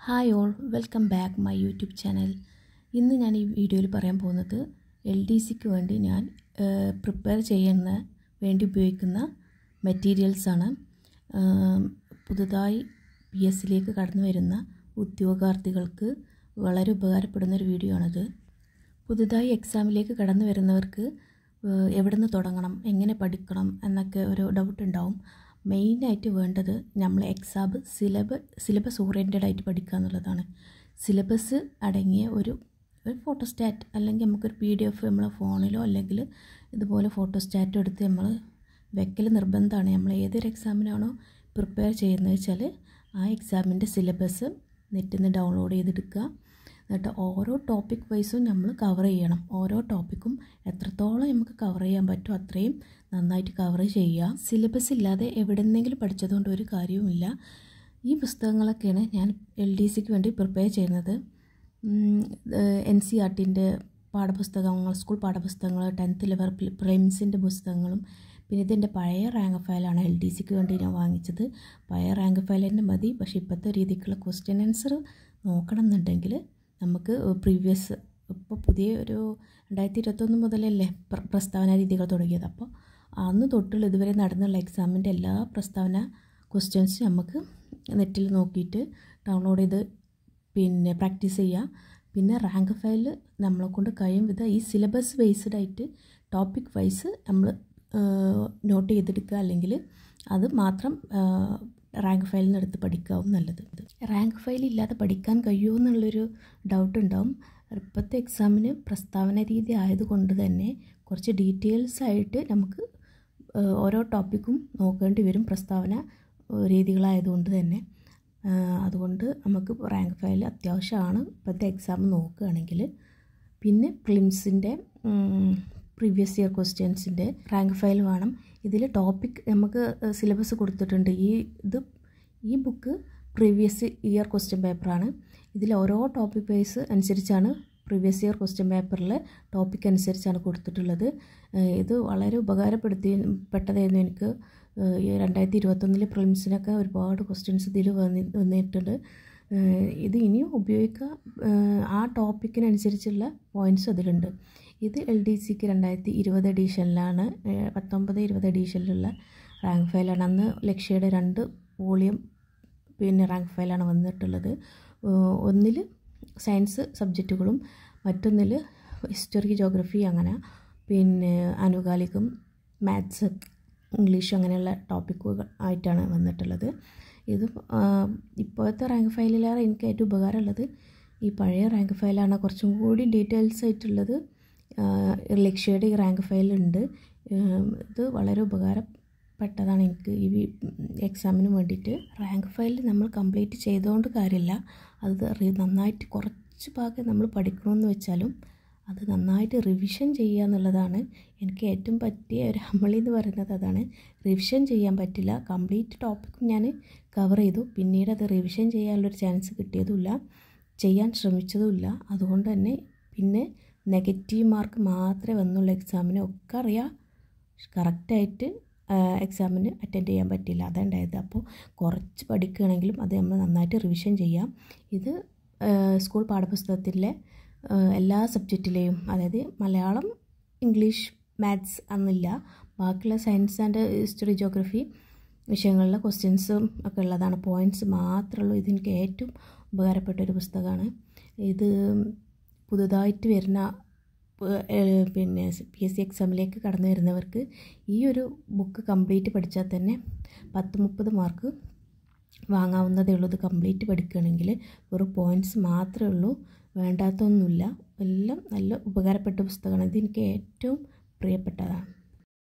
hi all welcome back my YouTube channel ഇന്ന് ഞാൻ ഈ വീഡിയോയിൽ പറയാൻ പോകുന്നത് എൽ ഡി സിക്ക് വേണ്ടി ഞാൻ പ്രിപ്പയർ ചെയ്യുന്ന വേണ്ടി ഉപയോഗിക്കുന്ന മെറ്റീരിയൽസാണ് പുതുതായി പി എസ് സിയിലേക്ക് കടന്നു വരുന്ന ഉദ്യോഗാർത്ഥികൾക്ക് വളരെ ഉപകാരപ്പെടുന്ന ഒരു വീഡിയോ ആണിത് പുതുതായി എക്സാമിലേക്ക് കടന്നു വരുന്നവർക്ക് എവിടെ നിന്ന് തുടങ്ങണം എങ്ങനെ പഠിക്കണം എന്നൊക്കെ ഒരു ഡൗട്ട് ഉണ്ടാവും മെയിനായിട്ട് വേണ്ടത് നമ്മൾ എക്സാം സിലബ സിലബസ് ഓറിയൻറ്റഡ് ആയിട്ട് പഠിക്കുക എന്നുള്ളതാണ് സിലബസ് അടങ്ങിയ ഒരു ഒരു ഫോട്ടോസ്റ്റാറ്റ് അല്ലെങ്കിൽ നമുക്കൊരു പി ഡി എഫ് നമ്മളെ ഫോണിലോ അല്ലെങ്കിൽ ഇതുപോലെ ഫോട്ടോസ്റ്റാറ്റോ എടുത്ത് നമ്മൾ വെക്കൽ നിർബന്ധമാണ് നമ്മൾ ഏതൊരു എക്സാമിനാണോ പ്രിപ്പയർ ചെയ്യുന്നത് വെച്ചാൽ ആ എക്സാമിൻ്റെ സിലബസ് നെറ്റിൽ നിന്ന് ഡൗൺലോഡ് ചെയ്തെടുക്കുക എന്നിട്ട് ഓരോ ടോപ്പിക് വൈസും നമ്മൾ കവർ ചെയ്യണം ഓരോ ടോപ്പിക്കും എത്രത്തോളം നമുക്ക് കവർ ചെയ്യാൻ പറ്റുമോ അത്രയും നന്നായിട്ട് കവർ ചെയ്യുക സിലബസ് ഇല്ലാതെ എവിടെന്നെങ്കിലും പഠിച്ചതുകൊണ്ട് ഒരു കാര്യവുമില്ല ഈ പുസ്തകങ്ങളൊക്കെയാണ് ഞാൻ എൽ ഡി സിക്ക് വേണ്ടി പ്രിപ്പയർ ചെയ്യുന്നത് എൻ സി ആർ ടിൻ്റെ പാഠപുസ്തകങ്ങൾ സ്കൂൾ പാഠപുസ്തകങ്ങൾ ടെൻത്ത് ലെവൽ പ്രിലിംസിൻ്റെ പുസ്തകങ്ങളും പിന്നെ ഇതിൻ്റെ പഴയ റാങ്ക് ഫയലാണ് എൽ ഡി സിക്ക് വേണ്ടി ഞാൻ വാങ്ങിച്ചത് പഴയ റാങ്ക് ഫയൽ തന്നെ മതി പക്ഷേ ഇപ്പോഴത്തെ രീതിക്കുള്ള ക്വസ്റ്റ്യൻ ആൻസർ നോക്കണം എന്നുണ്ടെങ്കിൽ നമുക്ക് പ്രീവിയസ് ഇപ്പോൾ പുതിയ ഒരു രണ്ടായിരത്തി ഇരുപത്തൊന്ന് മുതലല്ലേ പ്രസ്താവന രീതികൾ തുടങ്ങിയത് അപ്പോൾ അന്ന് തൊട്ടുള്ള ഇതുവരെ നടന്നുള്ള എക്സാമിൻ്റെ എല്ലാ പ്രസ്താവന ക്വസ്റ്റ്യൻസ് നമുക്ക് നെറ്റിൽ നോക്കിയിട്ട് ഡൗൺലോഡ് ചെയ്ത് പിന്നെ പ്രാക്ടീസ് ചെയ്യുക പിന്നെ റാങ്ക് ഫയൽ നമ്മളെ കൊണ്ട് കഴിയും വിധം ഈ സിലബസ് ബേസ്ഡ് ആയിട്ട് ടോപ്പിക് വൈസ് നമ്മൾ നോട്ട് ചെയ്തെടുക്കുക അല്ലെങ്കിൽ അത് മാത്രം റാങ്ക് ഫയലിൽ നിന്ന് എടുത്ത് പഠിക്കാവും നല്ലത് റാങ്ക് ഫയൽ ഇല്ലാതെ പഠിക്കാൻ കഴിയുമോ എന്നുള്ളൊരു ഡൗട്ട് ഉണ്ടാവും ഇപ്പോഴത്തെ എക്സാമിന് പ്രസ്താവന രീതി ആയതുകൊണ്ട് തന്നെ കുറച്ച് ഡീറ്റെയിൽസ് ആയിട്ട് നമുക്ക് ഓരോ ടോപ്പിക്കും നോക്കേണ്ടി വരും പ്രസ്താവന രീതികളായതുകൊണ്ട് തന്നെ അതുകൊണ്ട് നമുക്ക് റാങ്ക് ഫയൽ അത്യാവശ്യമാണ് ഇപ്പോഴത്തെ എക്സാം നോക്കുകയാണെങ്കിൽ പിന്നെ പ്രിലിംസിൻ്റെ പ്രീവിയസ് ഇയർ ക്വസ്റ്റ്യൻസിൻ്റെ റാങ്ക് ഫയൽ വേണം ഇതിൽ ടോപ്പിക് നമുക്ക് സിലബസ് കൊടുത്തിട്ടുണ്ട് ഈ ഇത് ഈ ബുക്ക് പ്രീവിയസ് ഇയർ ക്വസ്റ്റ്യൻ പേപ്പറാണ് ഇതിൽ ഓരോ ടോപ്പിക് വൈസ് അനുസരിച്ചാണ് പ്രീവിയസ് ഇയർ ക്വസ്റ്റ്യൻ പേപ്പറിൽ ടോപ്പിക് അനുസരിച്ചാണ് കൊടുത്തിട്ടുള്ളത് ഇത് വളരെ ഉപകാരപ്പെടുത്തി പെട്ടതായിരുന്നു എനിക്ക് രണ്ടായിരത്തി ഇരുപത്തൊന്നിലെ പ്രിലിംസിനൊക്കെ ഒരുപാട് ക്വസ്റ്റ്യൻസ് ഇതിൽ വന്നി വന്നിട്ടുണ്ട് ഇത് ഇനിയും ഉപയോഗിക്കുക ആ ടോപ്പിക്കിനനുസരിച്ചുള്ള പോയിൻറ്റ്സ് അതിലുണ്ട് ഇത് എൽ ഡി സിക്ക് രണ്ടായിരത്തി ഇരുപത് എഡീഷനിലാണ് പത്തൊമ്പത് ഇരുപത് എഡീഷനിലുള്ള റാങ്ക് ഫയലാണ് അന്ന് ലക്ഷ്യയുടെ രണ്ട് വോളിയം പിന്നെ റാങ്ക് ഫയലാണ് വന്നിട്ടുള്ളത് ഒന്നിൽ സയൻസ് സബ്ജക്റ്റുകളും മറ്റൊന്നിൽ ഹിസ്റ്ററി ജോഗ്രഫി അങ്ങനെ പിന്നെ ആനുകാലികം മാത്സ് ഇംഗ്ലീഷ് അങ്ങനെയുള്ള ടോപ്പിക്കുകൾ ആയിട്ടാണ് വന്നിട്ടുള്ളത് ഇത് ഇപ്പോഴത്തെ റാങ്ക് ഫയലിലേറെ എനിക്ക് ഏറ്റവും ഉപകാരമുള്ളത് ഈ പഴയ റാങ്ക് ഫയലാണ് കുറച്ചും കൂടി ഡീറ്റെയിൽസ് ആയിട്ടുള്ളത് ലക്ഷ്യയുടെ ഈ റാങ്ക് ഫയലുണ്ട് ഇത് വളരെ ഉപകാരപ്പെട്ടതാണ് എനിക്ക് ഈ എക്സാമിന് വേണ്ടിയിട്ട് റാങ്ക് ഫയൽ നമ്മൾ കംപ്ലീറ്റ് ചെയ്തുകൊണ്ട് കാര്യമില്ല അത് നന്നായിട്ട് കുറച്ച് ഭാഗം നമ്മൾ പഠിക്കണമെന്ന് വെച്ചാലും അത് നന്നായിട്ട് റിവിഷൻ ചെയ്യുക എന്നുള്ളതാണ് എനിക്ക് ഏറ്റവും പറ്റിയ ഒരു അമളി എന്ന് പറയുന്നത് അതാണ് റിവിഷൻ ചെയ്യാൻ പറ്റില്ല കംപ്ലീറ്റ് ടോപ്പിക്കും ഞാൻ കവർ ചെയ്തു പിന്നീട് അത് റിവിഷൻ ചെയ്യാനുള്ളൊരു ചാൻസ് കിട്ടിയതുമില്ല ചെയ്യാൻ ശ്രമിച്ചതുമില്ല അതുകൊണ്ട് തന്നെ പിന്നെ നെഗറ്റീവ് മാർക്ക് മാത്രമേ വന്നുള്ളൂ എക്സാമിന് ഒക്കെ അറിയാം കറക്റ്റായിട്ട് എക്സാമിന് അറ്റൻഡ് ചെയ്യാൻ പറ്റില്ല അതുണ്ടായത് അപ്പോൾ കുറച്ച് പഠിക്കുകയാണെങ്കിലും അത് നമ്മൾ നന്നായിട്ട് റിവിഷൻ ചെയ്യാം ഇത് സ്കൂൾ പാഠപുസ്തകത്തിലെ എല്ലാ സബ്ജക്റ്റിലെയും അതായത് മലയാളം ഇംഗ്ലീഷ് മാത്സ് എന്നില്ല ബാക്കിയുള്ള സയൻസ് ആൻഡ് ഹിസ്റ്ററി ജോഗ്രഫി വിഷയങ്ങളിലെ ക്വസ്റ്റ്യൻസും ഒക്കെ ഉള്ളതാണ് പോയിൻറ്റ്സ് മാത്രമുള്ളൂ ഇതെനിക്ക് ഏറ്റവും ഉപകാരപ്പെട്ട ഒരു പുസ്തകമാണ് ഇത് പുതുതായിട്ട് വരുന്ന പിന്നെ പി എസ് സി എക്സാമിലേക്ക് കടന്നു വരുന്നവർക്ക് ഈ ഒരു ബുക്ക് കംപ്ലീറ്റ് പഠിച്ചാൽ തന്നെ പത്ത് മുപ്പത് മാർക്ക് വാങ്ങാവുന്നതേ ഉള്ളൂ ഇത് കംപ്ലീറ്റ് പഠിക്കുകയാണെങ്കിൽ ഒരു പോയിൻറ്റ്സ് മാത്രമേ ഉള്ളൂ വേണ്ടാത്തൊന്നുമില്ല എല്ലാം നല്ല ഉപകാരപ്പെട്ട പുസ്തകമാണ് ഇത് എനിക്ക് ഏറ്റവും പ്രിയപ്പെട്ടതാണ്